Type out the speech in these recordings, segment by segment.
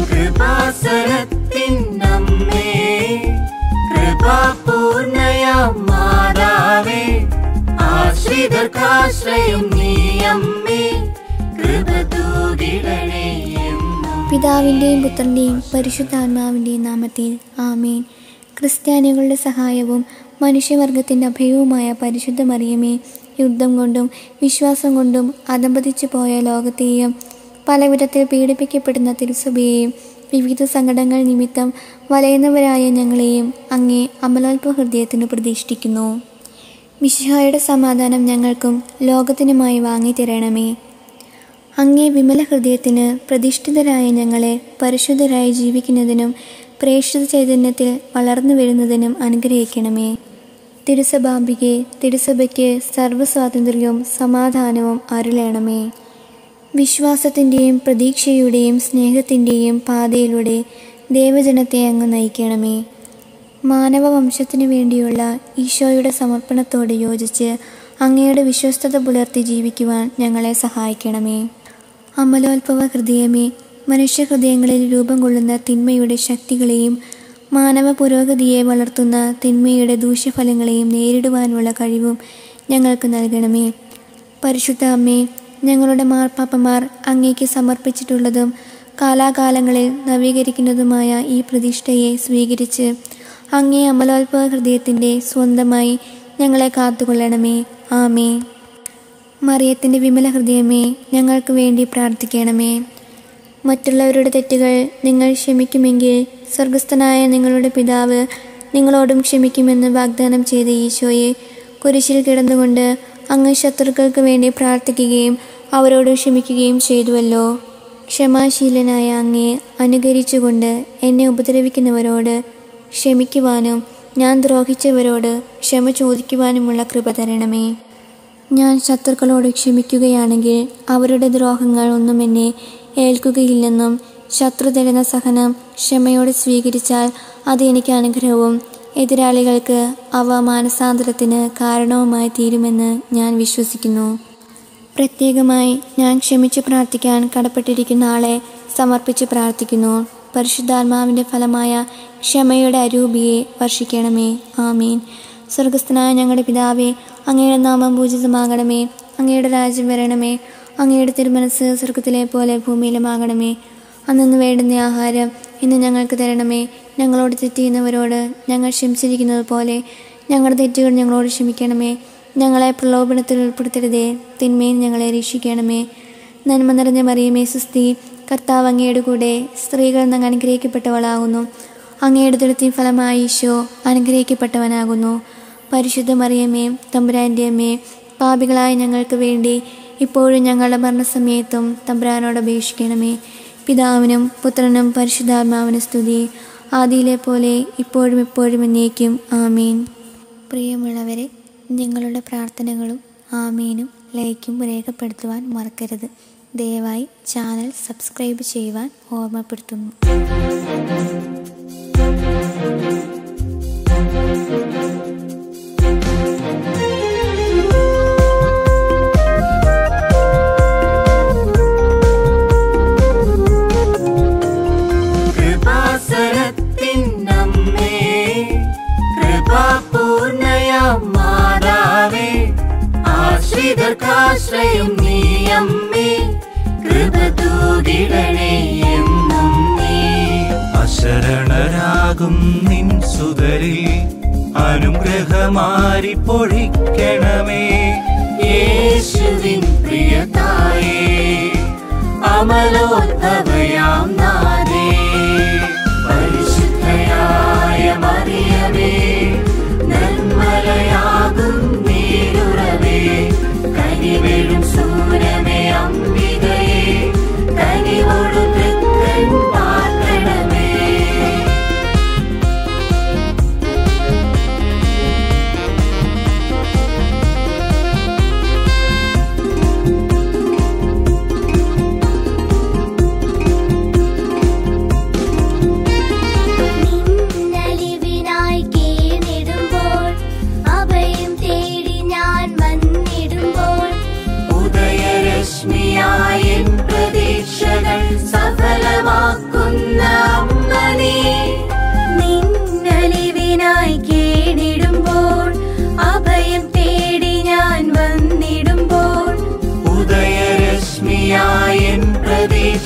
കൃപാസനത്തിനമ്മേ കൃപാപൂർണയാം മാതാവേ ആശ്രിതർക്കാശ്രയം നീയമ്മേ കൃപ തൂകിടണേ എന്നും പിതാവിൻ്റെയും പുത്രൻ്റെയും പരിശുദ്ധാത്മാവിൻ്റെയും നാമത്തിൽ ആമേൻ ക്രിസ്ത്യാനികളുടെ സഹായവും മനുഷ്യവർഗത്തിൻ്റെ അഭയവുമായ പരിശുദ്ധ മറിയമേ യുദ്ധം കൊണ്ടും വിശ്വാസം കൊണ്ടും അതമ്പതിച്ചു പോയ ലോകത്തെയും പലവിധത്തിൽ പീഡിപ്പിക്കപ്പെടുന്ന തിരുസഭയെയും വിവിധ സങ്കടങ്ങൾ നിമിത്തം വലയുന്നവരായ ഞങ്ങളെയും അങ്ങേ അമലോത്ഭ ഹൃദയത്തിന് പ്രതിഷ്ഠിക്കുന്നു മിശിഹായുടെ സമാധാനം ഞങ്ങൾക്കും ലോകത്തിനുമായി വാങ്ങിത്തരണമേ അങ്ങേ വിമല ഹൃദയത്തിന് പ്രതിഷ്ഠിതരായ ഞങ്ങളെ പരിശുദ്ധരായി ജീവിക്കുന്നതിനും പ്രേക്ഷിത ചൈതന്യത്തിൽ വളർന്നു വരുന്നതിനും അനുഗ്രഹിക്കണമേ തിരുസഭാംബികെ തിരുസഭയ്ക്ക് സർവ്വസ്വാതന്ത്ര്യവും സമാധാനവും അരുളണമേ വിശ്വാസത്തിൻ്റെയും പ്രതീക്ഷയുടെയും സ്നേഹത്തിൻ്റെയും പാതയിലൂടെ ദേവജനത്തെ അങ്ങ് നയിക്കണമേ മാനവവംശത്തിനു വേണ്ടിയുള്ള ഈശോയുടെ സമർപ്പണത്തോട് യോജിച്ച് അങ്ങയുടെ വിശ്വസ്തത പുലർത്തി ജീവിക്കുവാൻ ഞങ്ങളെ സഹായിക്കണമേ അമലോത്ഭവ ഹൃദയമേ മനുഷ്യഹൃദയങ്ങളിൽ രൂപം കൊള്ളുന്ന തിന്മയുടെ ശക്തികളെയും മാനവ പുരോഗതിയെ വളർത്തുന്ന തിന്മയുടെ ദൂഷ്യഫലങ്ങളെയും നേരിടുവാനുള്ള കഴിവും ഞങ്ങൾക്ക് നൽകണമേ പരിശുദ്ധ അമ്മേ ഞങ്ങളുടെ മാർപ്പാപ്പമാർ അങ്ങേക്ക് സമർപ്പിച്ചിട്ടുള്ളതും കാലാകാലങ്ങളിൽ നവീകരിക്കുന്നതുമായ ഈ പ്രതിഷ്ഠയെ സ്വീകരിച്ച് അങ്ങേ അമലോത്ഭവ ഹൃദയത്തിൻ്റെ സ്വന്തമായി ഞങ്ങളെ കാത്തുകൊള്ളണമേ ആമേ മറിയത്തിൻ്റെ വിമല ഹൃദയമേ ഞങ്ങൾക്ക് വേണ്ടി പ്രാർത്ഥിക്കണമേ മറ്റുള്ളവരുടെ തെറ്റുകൾ നിങ്ങൾ ക്ഷമിക്കുമെങ്കിൽ സ്വർഗസ്ഥനായ നിങ്ങളുടെ പിതാവ് നിങ്ങളോടും ക്ഷമിക്കുമെന്ന് വാഗ്ദാനം ചെയ്ത ഈശോയെ കുരിശിൽ കിടന്നുകൊണ്ട് അങ്ങ് ശത്രുക്കൾക്ക് വേണ്ടി പ്രാർത്ഥിക്കുകയും അവരോട് ക്ഷമിക്കുകയും ചെയ്തുവല്ലോ ക്ഷമാശീലനായ അങ്ങയെ അനുകരിച്ചുകൊണ്ട് എന്നെ ഉപദ്രവിക്കുന്നവരോട് ക്ഷമിക്കുവാനും ഞാൻ ദ്രോഹിച്ചവരോട് ക്ഷമ ചോദിക്കുവാനുമുള്ള കൃപ തരണമേ ഞാൻ ശത്രുക്കളോട് ക്ഷമിക്കുകയാണെങ്കിൽ അവരുടെ ദ്രോഹങ്ങൾ ഒന്നും എന്നെ ഏൽക്കുകയില്ലെന്നും ശത്രു തരുന്ന സഹനം ക്ഷമയോടെ സ്വീകരിച്ചാൽ അത് എനിക്ക് അനുഗ്രഹവും എതിരാളികൾക്ക് അവ മാനസാന്തരത്തിന് കാരണവുമായി തീരുമെന്ന് ഞാൻ വിശ്വസിക്കുന്നു പ്രത്യേകമായി ഞാൻ ക്ഷമിച്ചു പ്രാർത്ഥിക്കാൻ കടപ്പെട്ടിരിക്കുന്ന ആളെ സമർപ്പിച്ച് പ്രാർത്ഥിക്കുന്നു പരിശുദ്ധാത്മാവിൻ്റെ ഫലമായ ക്ഷമയുടെ അരൂപിയെ വർഷിക്കണമേ ആമീൻ സ്വർഗസ്ഥനായ ഞങ്ങളുടെ പിതാവേ അങ്ങയുടെ നാമം പൂജിതമാകണമേ അങ്ങയുടെ രാജ്യം വരണമേ അങ്ങയുടെ തിരുമനസ് സ്വർഗത്തിലെ പോലെ ഭൂമിയിലുമാകണമേ അന്നു വേണ്ടുന്ന ആഹാരം ഇന്ന് ഞങ്ങൾക്ക് തരണമേ ഞങ്ങളോട് തെറ്റ് ചെയ്യുന്നവരോട് ഞങ്ങൾ ക്ഷമിച്ചിരിക്കുന്നത് പോലെ ഞങ്ങളുടെ തെറ്റുകൾ ഞങ്ങളോട് ക്ഷമിക്കണമേ ഞങ്ങളെ പ്രലോഭനത്തിൽ ഉൾപ്പെടുത്തരുതേ തിന്മയും ഞങ്ങളെ രക്ഷിക്കണമേ നന്മ നിറഞ്ഞ മറിയമേ സുസ്തി കർത്താവ് അങ്ങയുടെ കൂടെ സ്ത്രീകൾ നിന്ന് അനുഗ്രഹിക്കപ്പെട്ടവളാകുന്നു അങ്ങയുടെ ദുരത്തിൻ ഫലമായി ഈശോ അനുഗ്രഹിക്കപ്പെട്ടവനാകുന്നു പരിശുദ്ധ മറിയമ്മേ തമ്പുരാൻ്റെ അമ്മേ പാപികളായ ഞങ്ങൾക്ക് വേണ്ടി ഇപ്പോഴും ഞങ്ങളുടെ മരണസമയത്തും തമ്പുരാനോട് അപേക്ഷിക്കണമേ പിതാവിനും പുത്രനും പരിശുദ്ധാത്മാവിനും സ്തുതി ആദിയിലെ പോലെ ഇപ്പോഴും എപ്പോഴും എന്നേക്കും ആമീൻ പ്രിയമുള്ളവരെ നിങ്ങളുടെ പ്രാർത്ഥനകളും ആമീനും ലൈക്കും രേഖപ്പെടുത്തുവാൻ മറക്കരുത് ദയവായി ചാനൽ സബ്സ്ക്രൈബ് ചെയ്യുവാൻ ഓർമ്മപ്പെടുത്തുന്നു കൃപാസനത്തിനമ്മേ കൃപാപൂർണയാം മാതാവേ ആശ്രിതർക്കാശ്രയം നീയമ്മേ കൃപ തൂകിടണേ എന്നും നീ അശരണരാകും നിൻ സുതരിൽ അനുഗ്രഹമാരി പൊഴിക്കണമേ യേശുവിൻ പ്രിയതായേ അമലോദ്ഭവയാം നാദേ പരിശുദ്ധയായ മറിയമേ നന്മലയാകും നീരുറവേ കനിവെഴും സൂരമേ അംബികയെ കനിവോടു തൃക്കൻ പാർക്കണമേ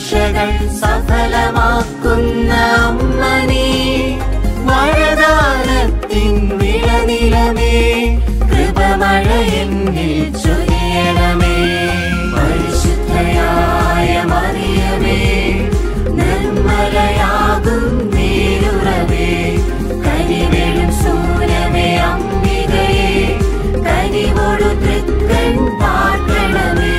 ആശകൾ സഫലമാക്കുന്ന അമ്മ നീ വരദാനത്തിൻ വിളനിലമേ കൃപമഴ എന്നിൽ ചൊരിയണമേ പരിശുദ്ധയായ മറിയമേ നിർമ്മലയാകും നീരുറവേ കനിവെളും സൂരമേ അംബികയെ കനിവോടു തൃക്കൻ പാർക്കണമേ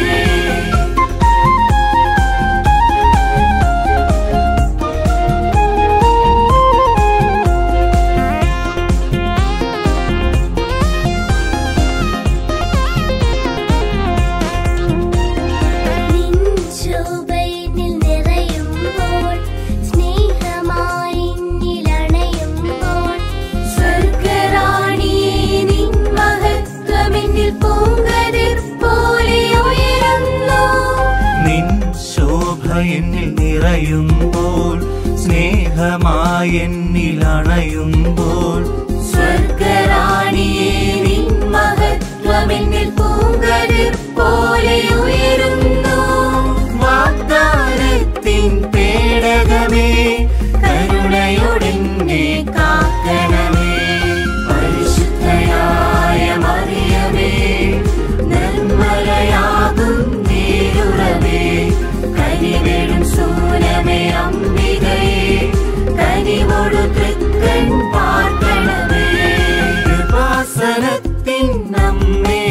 നിൻ ശോഭയിൽ നിറയുമ്പോൾ സ്നേഹമായി നിലണയുമ്പോൾ സ്വർഗറാണിയേ നിൻ മഹത്വമെന്നിൽ പൂങ്കതിർ പോലെ ഉയരുന്നു നിൻ ശോഭ എന്നിൽ നിറയുമ്പോൾ സ്നേഹമായി എന്നിൽ അണയുമ്പോൾ സ്വർഗറാണിയേ നിൻ മഹത്വമെന്നിൽ പൂങ്കതിർ പോലെ ഉയരുന്നു വാഗ്ദാനത്തിൻ പേടകമേ കരുണയോടെന്നെ കാക്കണമേ പരിശുദ്ധയായ മറിയമേ നിർമ്മലയാകും നീരുറവേ കനിവെളും സൂരമേ അംബികയെ കനിവോടു തൃക്കൻ പാർക്കണമേ കൃപാസനത്തിൻ നമ്മേ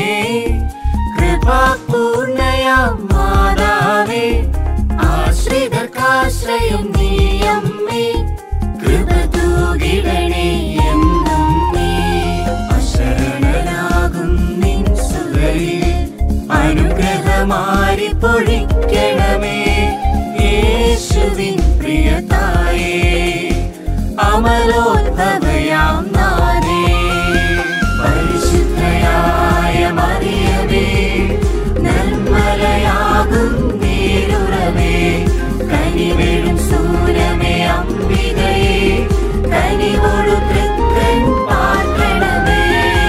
കൃപാപൂർണയാം മാതാവേ ആശ്രിതർക്കാശ്രയം നീ അമ്മേ കൃപ തൂകിടണേ എന്നും നീ അശരണരാകും നിൻ സുതയിൽ അനുഗ്രഹമാരി പൊഴിക്കണമേ യേശുവിൻ പ്രിയതായേ അമലോദ്ഭവയാം നാദേ പരിശുദ്ധയായ മറിയമേ നിർമ്മലയാകും നീരുറവേ കനിവെളും സൂരമേ അംബികയെ കനിവോടു തൃക്കൻ പാർക്കണമേ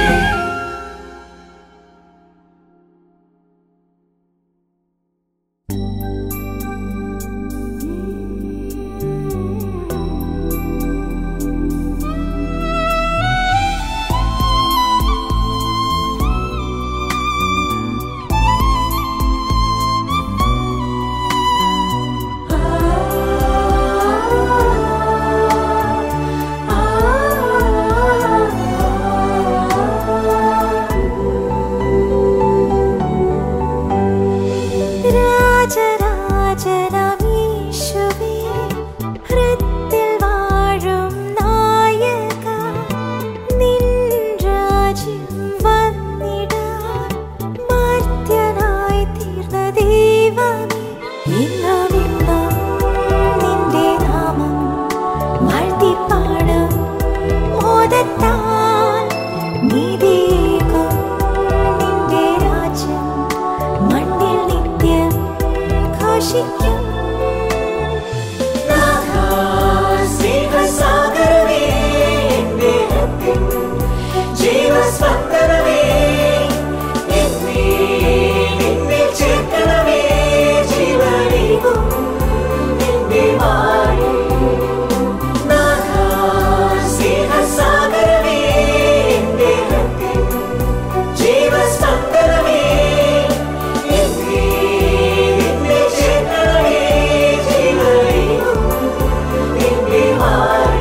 രാജരാജരാമീശുവേ ഹൃത്തിൽ വാഴും നായക നിൻ രാജ്യം വന്നിടാൻ മർത്യനായി തീർന്ന ദൈവമേ ഇന്നുമിന്നും നിന്റെ നാമം വാഴ്ത്തിപ്പാടും മോദത്താൽ നീതിയേകും നിന്റെ രാജ്യം മണ്ണിൽ നിത്യം ഘോഷിക്കും സ്നേഹസാഗരമേ എന്റെ രക്തം ജീവസ്പന്ദനമേ എന്നെ നിന്നിൽ ചേർക്കണമേ ജീവനേകും നിന്റെ വാഴി നാഥാ, സ്നേഹസാഗരമേ എന്റെ രക്തം ജീവസ്പന്ദനമേ എന്നെ നിന്നിൽ ചേർക്കണമേ ജീവനേകും നിന്റെ വാഴി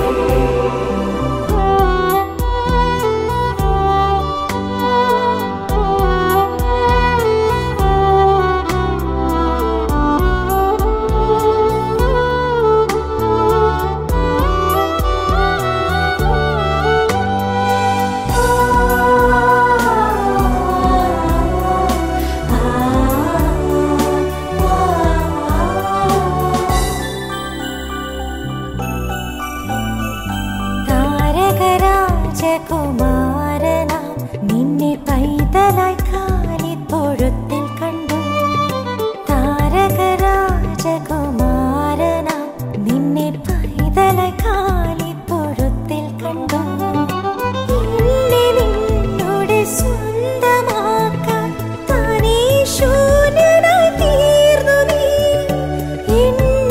താരകരാജകുമാരനാം നിന്നെ പൈതലായി കാലിത്തൊഴുത്തിൽ കണ്ടു താരകരാജകുമാരനാം നിന്നെ പൈതലായി കാലിത്തൊഴുത്തിൽ കണ്ടു എന്നെ നിന്നോട് സ്വന്തമാക്കാൻ താനേ ശൂന്യനായി തീർന്നു നീ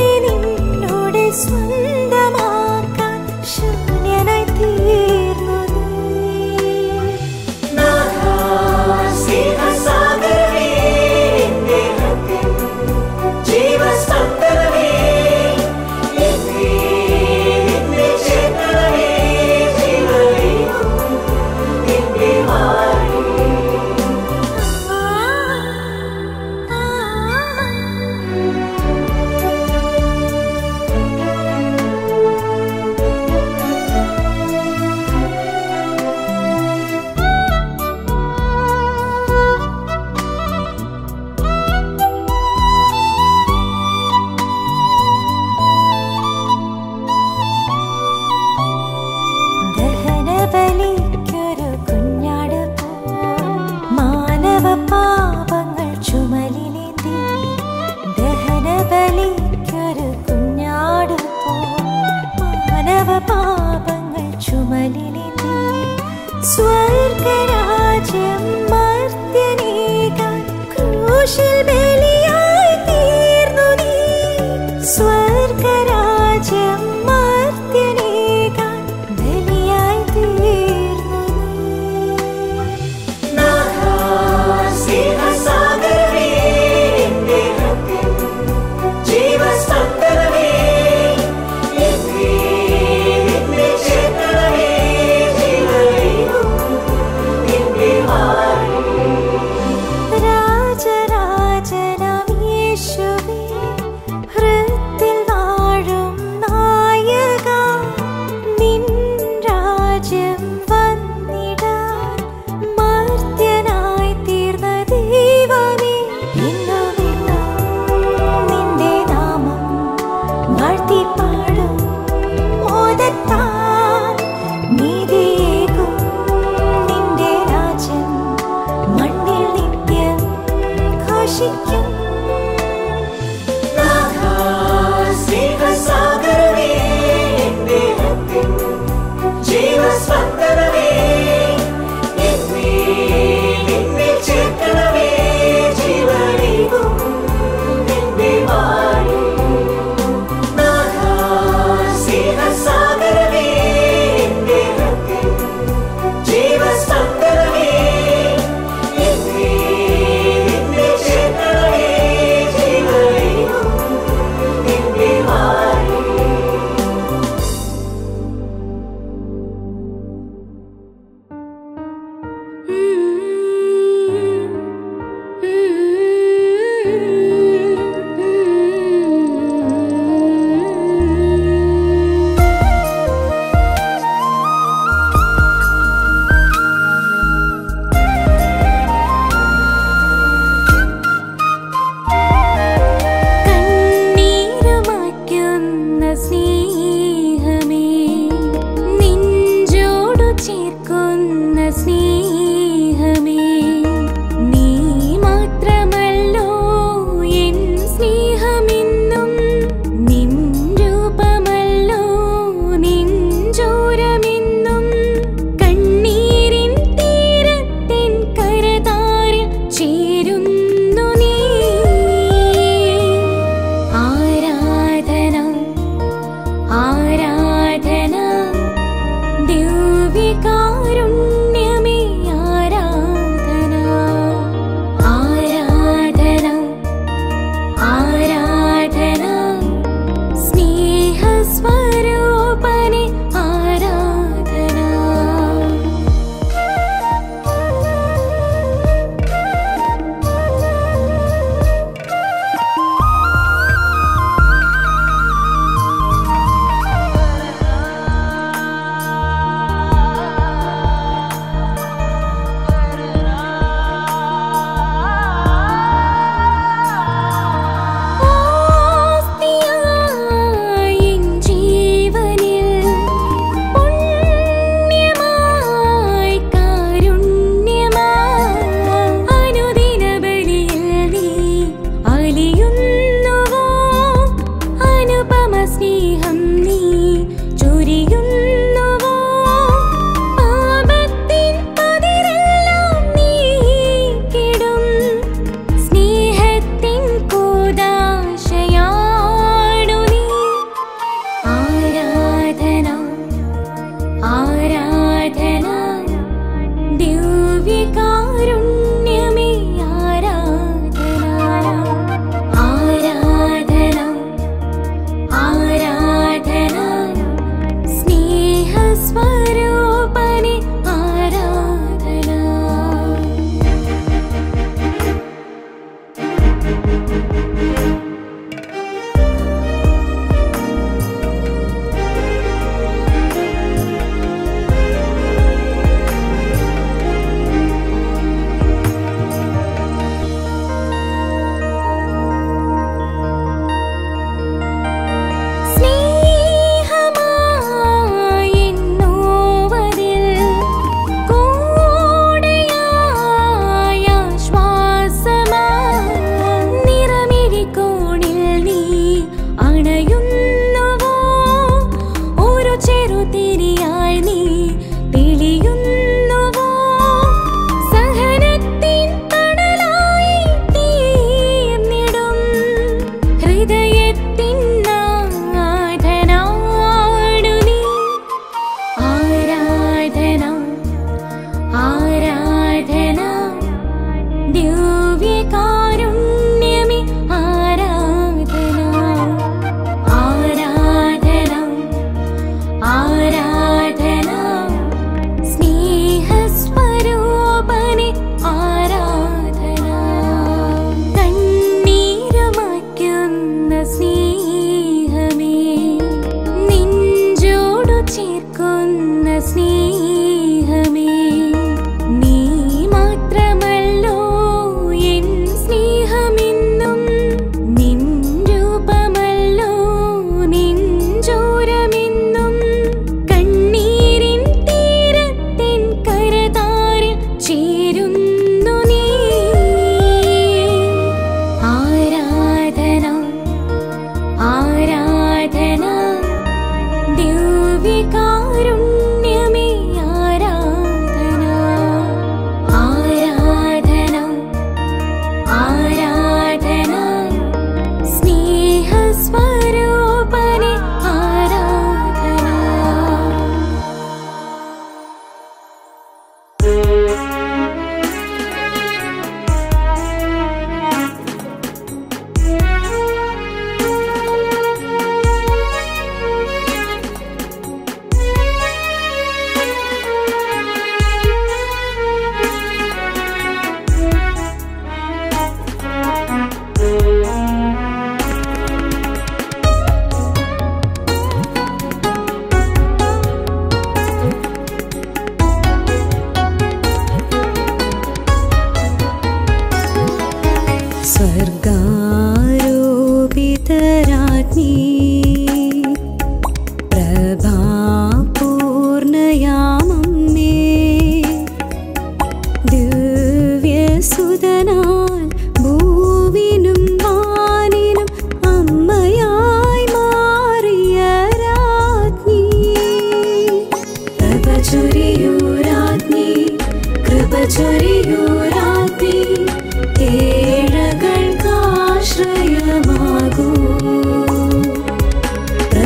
സ്വന്തമാക്കാൻ ശൂന്യനായി തീർന്നു നീ സ്നേഹസാഗരമേ എന്റെ ഹൃദയം ജീവസ്പന്ദനമേ എന്നെ നിന്നെ ചേർക്കണമേ ജീവനേ നിന്റെ വാഴി ദഹനബലിക്കൊരു കുഞ്ഞാട് പോ മാനവ പാപങ്ങൾ ചുമലിലേന്തി ദഹനബലിക്കൊരു കുഞ്ഞാട് പോ മാനവ പാപങ്ങൾ ചുമലിലേന്തി സ്വർഗരാജ്യം മർത്യനേകാൻ ക്രൂശിൽ ബലിയായി തീർന്നു നീ സ്വർഗരാജ്യം മർത്യനേകാൻ ബലിയായി തീർന്നു നീ സ്നേഹസാഗരമേ എന്റെ ഹൃദയം ജീവസ്പന്ദനമേ എന്നെ നിന്നെ ചേർക്കണമേ ജീവനേ നിന്റെ വാഴി രാജരാജനാം യേശുവേ ഹൃത്തിൽ വാഴും നായക നിൻ രാജ്യം വന്നിടാൻ മർത്യനായി തീർന്ന ദൈവമേ ഇന്നുമിന്നും നിന്റെ നാമം വാഴ്ത്തിപ്പാടും മോദത്താൽ നീതിയേകും നിന്റെ രാജ്യം മണ്ണിൽ നിത്യം ഘോഷിക്കും സ്നേഹസാഗരമേ എന്റെ ഹൃദയം ജീവസ്പന്ദനമേ എന്നെ നിന്നെ ചേർക്കണമേ ജീവനേ നിന്റെ വാഴി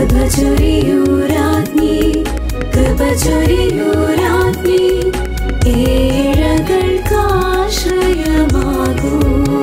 കൃപ ചൊരിയൂരാജ്ഞി കൃപ ചൊരിയൂരാജ്ഞി ഏഴകൾക്കാശ്രയമാകൂ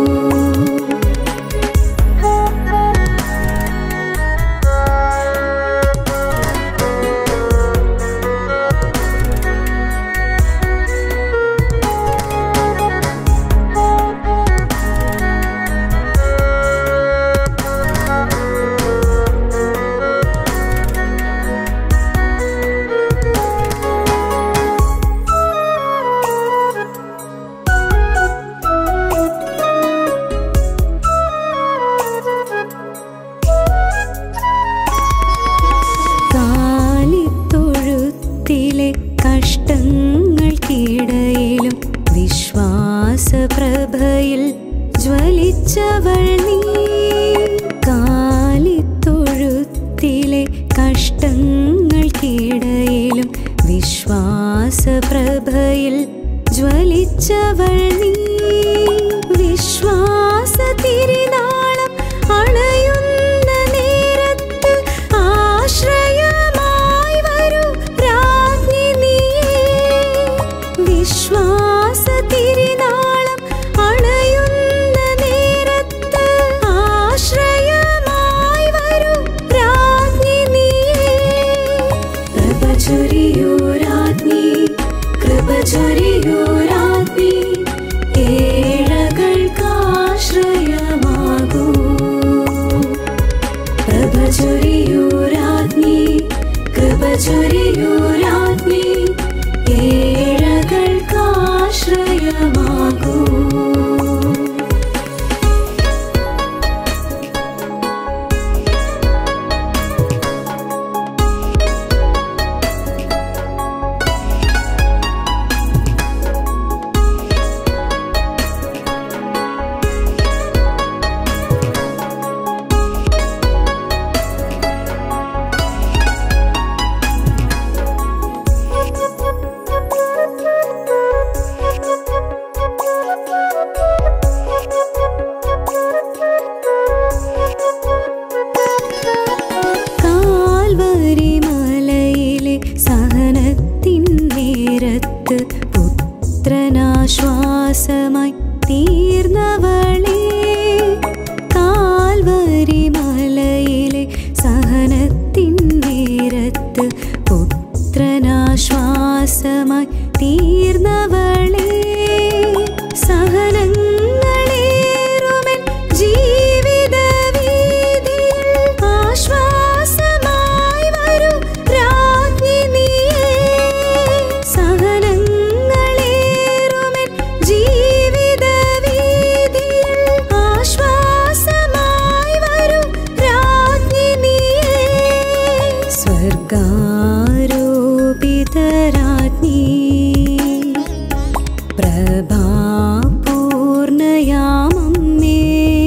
കാലിത്തൊഴുത്തിലെ കഷ്ടങ്ങൾക്കിടയിലും വിശ്വാസപ്രഭയിൽ ജ്വലിച്ചവൾ നീ കാലിത്തൊഴുത്തിലെ കഷ്ടങ്ങൾക്കിടയിലും വിശ്വാസപ്രഭയിൽ ജ്വലിച്ചവൾ നീ വിശ്വാസ തിരിനാളം അണയുന്ന നേരത്ത് ആശ്രയമായി വരൂ രാജ്ഞി നീയേ വിശ്വാസ തിരിനാളം അണയുന്ന നേരത്ത് ആശ്രയമായി വരൂ രാജ്ഞി നീയേ കൃപ ചൊരിയൂരാജ്ഞി കൃപ ചൊരിയൂരാജ്ഞി ഏഴകൾക്കാശ്രയമാകൂ കൃപ ചൊരിയൂരാജ്ഞി കൃപ ചൊരിയൂരാജ്ഞി ഏഴകൾക്കാശ്രയമാകൂ കാൽവരി മലയിലെ സഹനത്തിൻ നേരത്ത് പുത്രനാശ്വാസമായി തീർന്നവളേ കാൽവരി മലയിലെ സഹനത്തിൻ നേരത്ത് പുത്രനാശ്വാസമായി തീർന്നവളേ സഹനങ്ങളേറുമെൻ ജീവിത വീതിയിൽ ആശ്വാസമായി വരൂ രാജ്ഞി നീയേ സഹനങ്ങളേറുമെൻ ജീവിത വീതിയിൽ ആശ്വാസമായി വരൂ രാജ്ഞി നീയേ സ്വർഗാരോപിതരാജ്ഞി പ്രഭാപൂർണയാമമ്മേ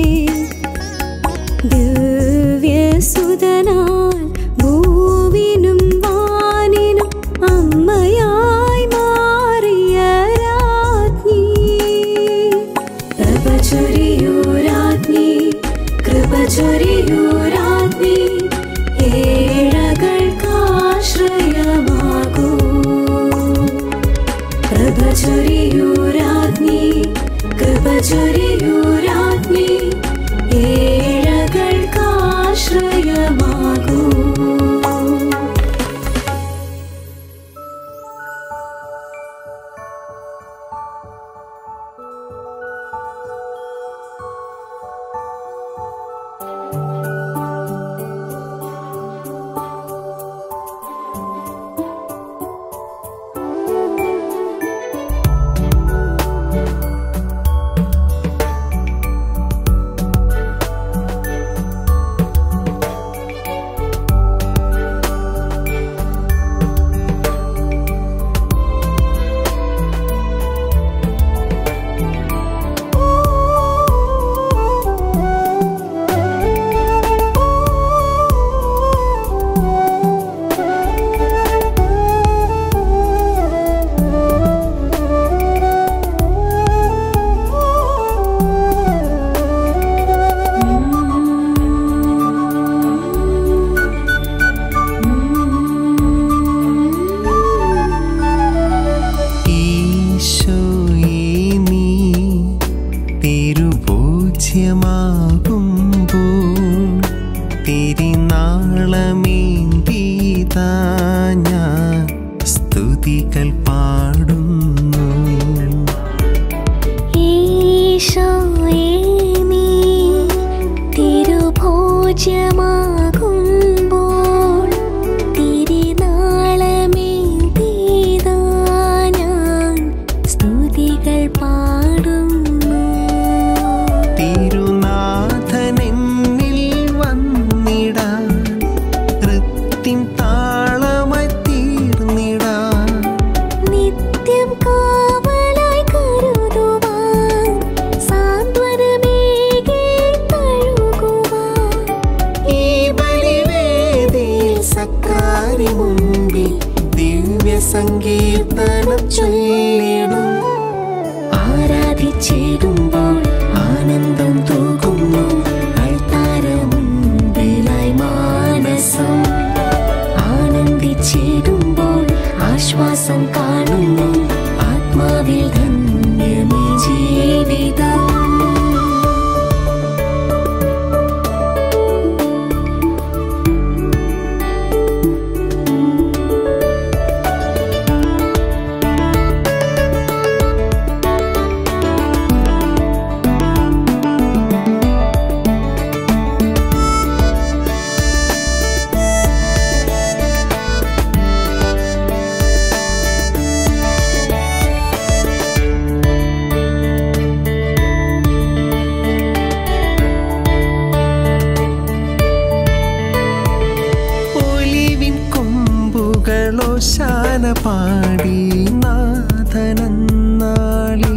ദിവ്യസുതനാൽ ഭൂവിനും വാനിനും അമ്മയായി മാറിയ രാജ്ഞി കൃപ ചൊരിയൂരാജ്ഞി കൃപ ചൊരിയൂരാജ്ഞി ഏഴകൾക്കാശ്രയമാകൂ കൃപ ചൊരിയൂരാജ്ഞി കൃപ ചൊരിയൂരാജ്ഞി ഏഴകൾക്കാശ്രയമാകൂ താളമേന്തീതാ ഞാൻ സ്തുതികൾ പാടുന്നു ഈശോയേ നീ തിരുഭോജ്യമാകുമ്പോൾ തിരുനാളമേന്തീതാ ഞാൻ സ്തുതികൾ പാടുന്നു തിരുനാഥനെന്നിൽ വന്നിടാൻ കൃത്തിൻ താളമായി തീർന്നിടാൻ നിത്യം കാവലായി കരുതുവാൻ സാന്ത്വനമേകി തഴുകുവാൻ ഈ ബലിവേദിയിൽ സക്കാരി മുൻപിൽ ദിവ്യ സങ്കീർത്തനം ചൊല്ലിടും ആരാധിച്ചിടുമ്പോൾ ആനന്ദം തൂകുന്നു അൾത്താര മുൻപിലായി മാനസം ആനന്ദിച്ചിടുമ്പോൾ ആശ്വാസം കാണുന്നു ആത്മാവിൽ ധന്യമേ ജീവിതം ഒലിവിൻ കൊമ്പുകളോ ശാന പാടി നാഥനന്നാളി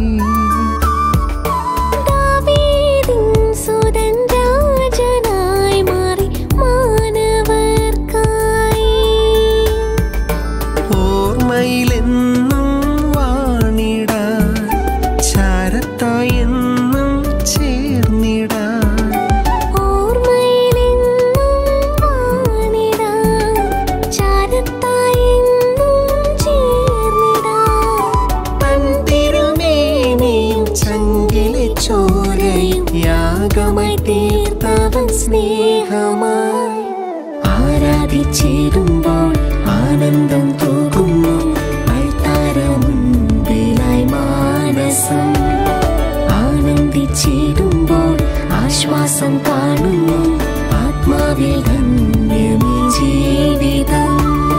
ദാവീദിൻ സുതൻ രാജനായി മാറി മാനവർക്കായി ഓർമ്മയിലെന്നും വാണിടാൻ ചാരത്തായി എന്നും ചേർന്നിടാൻ ഓർമ്മയിലെന്നും വാണിടാൻ ചാരത്തായെന്നും ചേർന്നിടാൻ തന്തിരുമേനിയും ചങ്കിലെ ചോരയും യാഗമായി തീർത്തവൻ സ്നേഹമായി ആരാധിച്ചിടുമ്പോൾ ആനന്ദം തൂകുന്നു അൾത്താര മുൻപിലായി മാനസം ആനന്ദിച്ചിടുമ്പോൾ ആശ്വാസം കാണുന്നു ആത്മാവിൽ ധന്യമേ ജീവിതം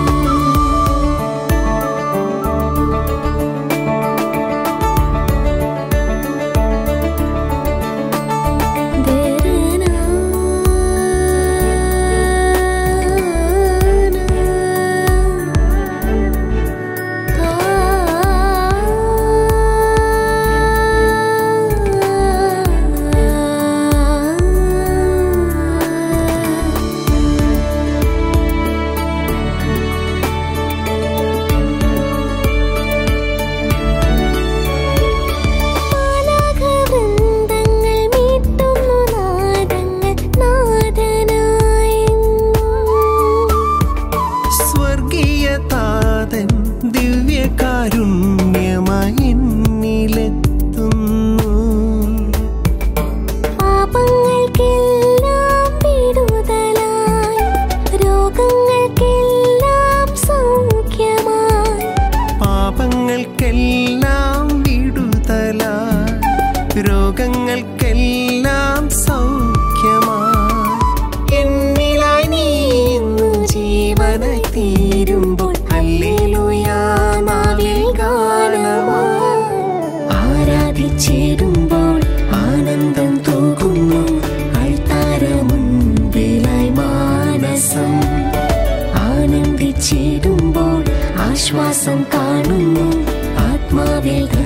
മാലാഖവൃന്ദങ്ങൾ മീട്ടുന്നു നാദങ്ങൾ നാദനായെന്നും സ്വർഗീയ താതൻ ദിവ്യകാരുണ്യമായി എന്നിലെത്തുന്നു പാപങ്ങൾക്കെല്ലാം വിടുതലായി രോഗങ്ങൾക്കെല്ലാം സൗഖ്യമായി പാപങ്ങൾക്കെല്ലാം വിടുതലായി രോഗങ്ങൾക്കെല്ലാം സൗഖ്യമായി എന്നിലായി നീ ഇന്നു ജീവനായി തീരുമ്പോൾ ഹല്ലേലൂയാ നാവിൽ ഗാനമായി ആരാധിച്ചിടുമ്പോൾ ആനന്ദം തൂകുന്നു അൾത്താര മുൻപിലായി മാനസം ആനന്ദിച്ചിടുമ്പോൾ ആശ്വാസം കാണുന്നു ആത്മാവിൽ